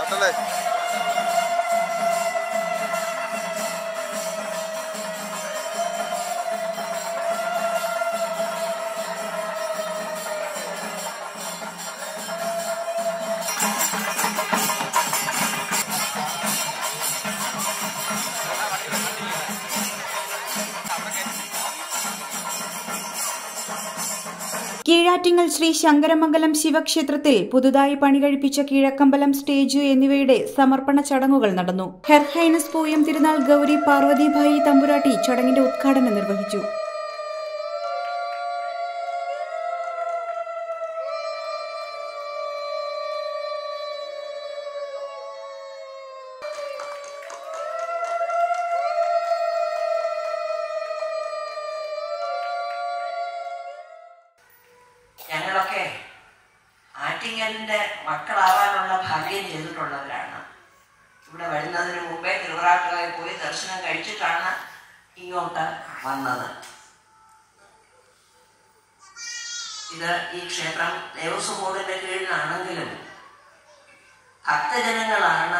കട്ടളേ കീഴാറ്റിങ്ങൽ ശ്രീ ശങ്കരമംഗലം ശിവക്ഷേത്രത്തിൽ പുതുതായി പണികഴിപ്പിച്ച കിഴക്കമ്പലം സ്റ്റേജ് എന്നിവയുടെ സമർപ്പണ ചടങ്ങുകൾ നടന്നു ഹെർഹൈനസ് പൂയം തിരുനാൾ ഗൗരി പാർവതിഭായി തമ്പുരാട്ടി ചടങ്ങിന്റെ ഉദ്ഘാടനം നിർവഹിച്ചു ഞങ്ങളൊക്കെ ആറ്റിങ്ങലിന്റെ മക്കളാവാനുള്ള ഭാഗ്യം ചെയ്തിട്ടുള്ളവരാണ് ഇവിടെ വരുന്നതിന് മുമ്പേ തിരുവറാട്ടുകായി പോയി ദർശനം കഴിച്ചിട്ടാണ് ഇങ്ങോട്ട് വന്നത് ഇത് ഈ ക്ഷേത്രം ദേവസ്വം ബോർഡിന്റെ കീഴിലാണെങ്കിലും ഭക്തജനങ്ങളാണ്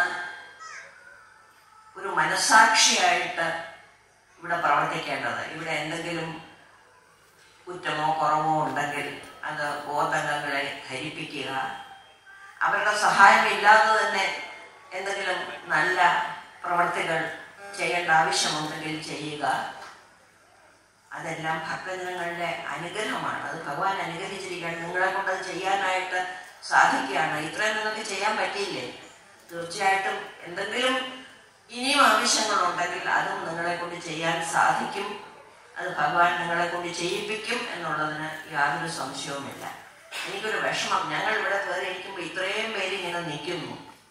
ഒരു മനസാക്ഷിയായിട്ട് ഇവിടെ പ്രവർത്തിക്കേണ്ടത് ഇവിടെ എന്തെങ്കിലും കുറ്റമോ കുറവോ ഉണ്ടെങ്കിൽ അത് ബോധങ്ങളെ ധരിപ്പിക്കുക അവരുടെ സഹായമില്ലാതെ തന്നെ എന്തെങ്കിലും നല്ല പ്രവർത്തികൾ ചെയ്യേണ്ട ആവശ്യമുണ്ടെങ്കിൽ ചെയ്യുക അതെല്ലാം ഭക്തജനങ്ങളുടെ അനുഗ്രഹമാണ് അത് ഭഗവാൻ അനുഗ്രഹിച്ചിരിക്കുകയാണ് നിങ്ങളെ കൊണ്ട് അത് ചെയ്യാനായിട്ട് സാധിക്കുകയാണ് ഇത്രയും നിങ്ങൾക്ക് ചെയ്യാൻ പറ്റിയില്ലേ തീർച്ചയായിട്ടും എന്തെങ്കിലും ഇനിയും ആവശ്യങ്ങളുണ്ടെങ്കിൽ അതും നിങ്ങളെ കൊണ്ട് ചെയ്യാൻ സാധിക്കും അത് ഭഗവാൻ നിങ്ങളെ കൊണ്ട് ചെയ്യിപ്പിക്കും എന്നുള്ളതിന് യാതൊരു സംശയവുമില്ല എനിക്കൊരു വിഷമം ഞങ്ങൾ ഇവിടെ കയറി ഇരിക്കുമ്പോൾ ഇത്രയും പേര് ഇങ്ങനെ നിൽക്കുന്നു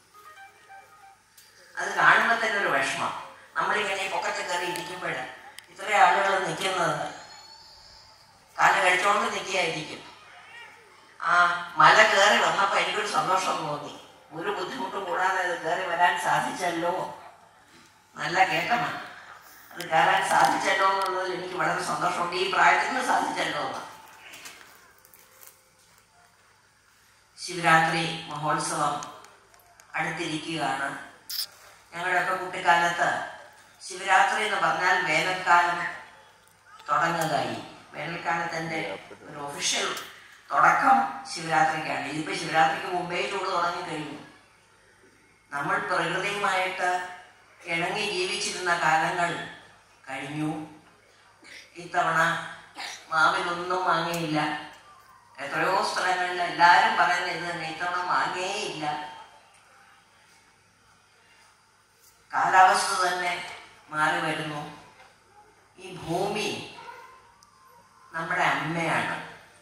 അത് കാണുമ്പോൾ തന്നെ ഒരു വിഷമം നമ്മളിങ്ങനെ ഈ പൊക്കത്തിൽ കയറി ഇരിക്കുമ്പോൾ ഇത്രയും ആളുകൾ നിൽക്കുന്നത് കാല് കഴിച്ചോണ്ട് നിൽക്കുകയായിരിക്കും ആ മല കയറി വന്നപ്പോൾ എനിക്കൊരു സന്തോഷം തോന്നി ഒരു ബുദ്ധിമുട്ടും കൂടാതെ അത് കയറി വരാൻ സാധിച്ചല്ലോ നല്ല കേട്ടമാണ് അത് കയറാൻ സാധിച്ചല്ലോ എന്നുള്ളതിൽ എനിക്ക് വളരെ സന്തോഷമുണ്ട് ഈ പ്രായത്തിൽ സാധിച്ചല്ലോ എന്ന് ശിവരാത്രി മഹോത്സവം അടുത്തിരിക്കുകയാണ് ഞങ്ങളുടെയൊക്കെ കുട്ടിക്കാലത്ത് ശിവരാത്രി എന്ന് പറഞ്ഞാൽ വേനൽക്കാലം തുടങ്ങുകയായി വേനൽക്കാലത്തിൻ്റെ ഒരു ഒഫീഷ്യൽ തുടക്കം ശിവരാത്രിക്കാണ് ഇതിപ്പോൾ ശിവരാത്രിക്ക് മുമ്പേ ചൂട് തുടങ്ങിക്കഴിഞ്ഞു നമ്മൾ പ്രകൃതിയുമായിട്ട് ഇണങ്ങി ജീവിച്ചിരുന്ന കാലങ്ങൾ കഴിഞ്ഞു ഇത്തവണ മാവിലൊന്നും മാങ്ങയില്ല എത്രയോ സ്ഥലങ്ങളിൽ എല്ലാവരും പറയുന്നത് ഇത് തന്നെ ഇത്തവണ മാങ്ങേയില്ല കാലാവസ്ഥ തന്നെ മാറി വരുന്നു ഈ ഭൂമി നമ്മുടെ അമ്മയാണ്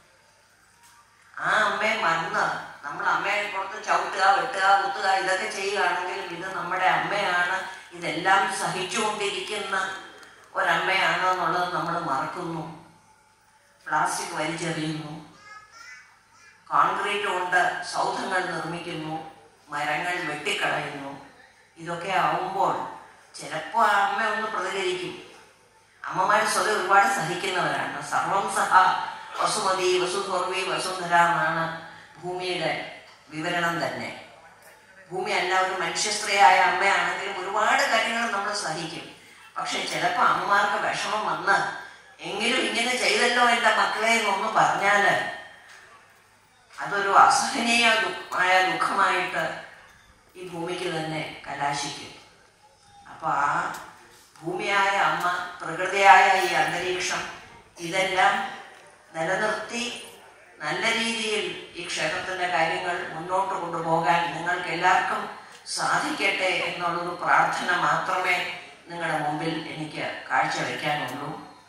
ആ അമ്മയെ മറന്ന് നമ്മൾ അമ്മയെ പുറത്ത് ചവിട്ടുക വെട്ടുക കുത്തുക ഇതൊക്കെ ചെയ്യുകയാണെങ്കിലും ഇത് നമ്മുടെ അമ്മയാണ് ഇതെല്ലാം സഹിച്ചുകൊണ്ടിരിക്കുന്ന ഒരമ്മയാണ് എന്നുള്ളത് നമ്മൾ മറക്കുന്നു പ്ലാസ്റ്റിക് വലിച്ചെറിയുന്നു കോൺക്രീറ്റ് കൊണ്ട് സൗധങ്ങൾ നിർമ്മിക്കുന്നു മരങ്ങൾ വെട്ടിക്കളയുന്നു ഇതൊക്കെ ആവുമ്പോൾ ചിലപ്പോൾ ആ അമ്മ ഒന്ന് പ്രതികരിക്കും അമ്മമാർ സ്വയം ഒരുപാട് സഹിക്കുന്നവരാണ് സർവം സഹ വസുമതി വസുധോർവി വസുന്ധര എന്നാണ് ഭൂമിയുടെ വിവരണം തന്നെ ഭൂമി അല്ല ഒരു മനുഷ്യസ്ത്രീയായ അമ്മയാണെങ്കിലും ഒരുപാട് കാര്യങ്ങൾ നമ്മൾ സഹിക്കും പക്ഷെ ചിലപ്പോൾ അമ്മമാർക്ക് വിഷമം വന്ന് എങ്കിലും ഇങ്ങനെ ചെയ്തല്ലോ എൻ്റെ മക്കളെ എന്നൊന്ന് പറഞ്ഞാൽ അതൊരു അസഹനീയ ദുഃഖമായ ദുഃഖമായിട്ട് ഈ ഭൂമിക്ക് തന്നെ കലാശിക്കും അപ്പോൾ ആ ഭൂമിയായ അമ്മ പ്രകൃതിയായ ഈ അന്തരീക്ഷം ഇതെല്ലാം നിലനിർത്തി നല്ല രീതിയിൽ ഈ ക്ഷേത്രത്തിൻ്റെ കാര്യങ്ങൾ മുന്നോട്ട് കൊണ്ടുപോകാൻ നിങ്ങൾക്ക് എല്ലാവർക്കും സാധിക്കട്ടെ എന്നുള്ളൊരു പ്രാർത്ഥന മാത്രമേ നിങ്ങളുടെ മുമ്പിൽ എനിക്ക് കാഴ്ചവെക്കാനുള്ളൂ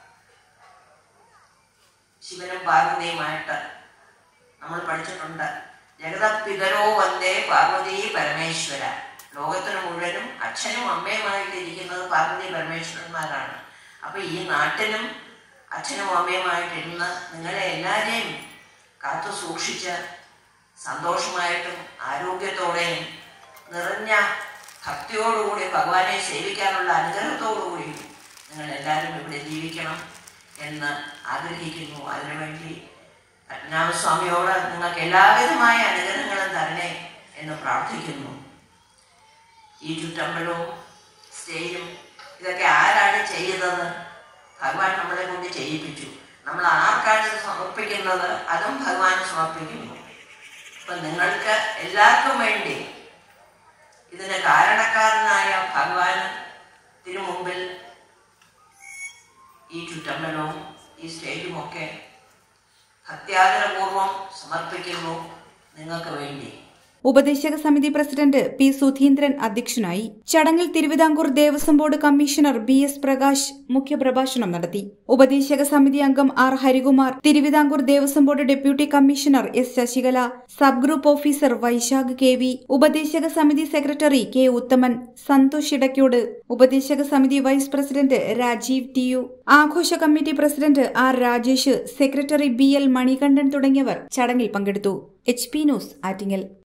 ശിവനും പാർവതിയുമായിട്ട് നമ്മൾ പഠിച്ചിട്ടുണ്ട് ജഗതപിതരോ വന്ദേ പാർവതി പരമേശ്വര ലോകത്തിന് മുഴുവനും അച്ഛനും അമ്മയുമായിട്ട് ഇരിക്കുന്നത് പാർവതി പരമേശ്വരന്മാരാണ് അപ്പൊ ഈ നാട്ടിനും അച്ഛനും അമ്മയുമായിട്ടിരുന്ന് നിങ്ങളെ എല്ലാവരെയും കാത്തു സൂക്ഷിച്ച് സന്തോഷമായിട്ടും ആരോഗ്യത്തോടെയും നിറഞ്ഞ ഭക്തിയോടുകൂടി ഭഗവാനെ സേവിക്കാനുള്ള അനുഗ്രഹത്തോടുകൂടി നിങ്ങൾ എല്ലാവരും ഇവിടെ ജീവിക്കണം എന്ന് ആഗ്രഹിക്കുന്നു അതിനുവേണ്ടി പത്മനാഭസ്വാമിയോട് നിങ്ങൾക്ക് എല്ലാവിധമായ അനുഗ്രഹങ്ങളും തരണേ എന്ന് പ്രാർത്ഥിക്കുന്നു ഈ ചുറ്റമ്പലവും സ്റ്റേജും ഇതൊക്കെ ആരാണ് ചെയ്തത് ഭഗവാൻ നമ്മളെ കൊണ്ട് ചെയ്യിപ്പിച്ചു നമ്മൾ ആർക്കാണ് ഇത് സമർപ്പിക്കുന്നത് അതും ഭഗവാൻ സമർപ്പിക്കുന്നു അപ്പം നിങ്ങൾക്ക് എല്ലാവർക്കും വേണ്ടി ഇതിന് കാരണക്കാരനായ ഭഗവാൻ തിരു മുമ്പിൽ ഈ ചുറ്റമ്പലവും ഈ സ്റ്റേജുമൊക്കെ ഭക്ത്യാഗ്രപൂർവം സമർപ്പിക്കുന്നു നിങ്ങൾക്ക് വേണ്ടി ഉപദേശക സമിതി പ്രസിഡന്റ് പി സുധീന്ദ്രൻ അധ്യക്ഷനായി ചടങ്ങിൽ Thiruvithamkoor Devaswom board commissioner B S Prakash മുഖ്യപ്രഭാഷണം നടത്തി ഉപദേശക സമിതി അംഗം R Harikumar Thiruvithamkoor Devaswom board deputy commissioner S Sasikala sub group officer Vaisakh K V ഉപദേശക സമിതി സെക്രട്ടറി കെ ഉത്തമൻ സന്തോഷ് ഇടയ്ക്കോട് ഉപദേശക സമിതി vice president Rajeev T U ആഘോഷ committee president R Rajesh secretary B L Manikandan തുടങ്ങിയവർ ചടങ്ങിൽ പങ്കെടുത്തു എച്ച് പി ന്യൂസ് ആറ്റിങ്ങൽ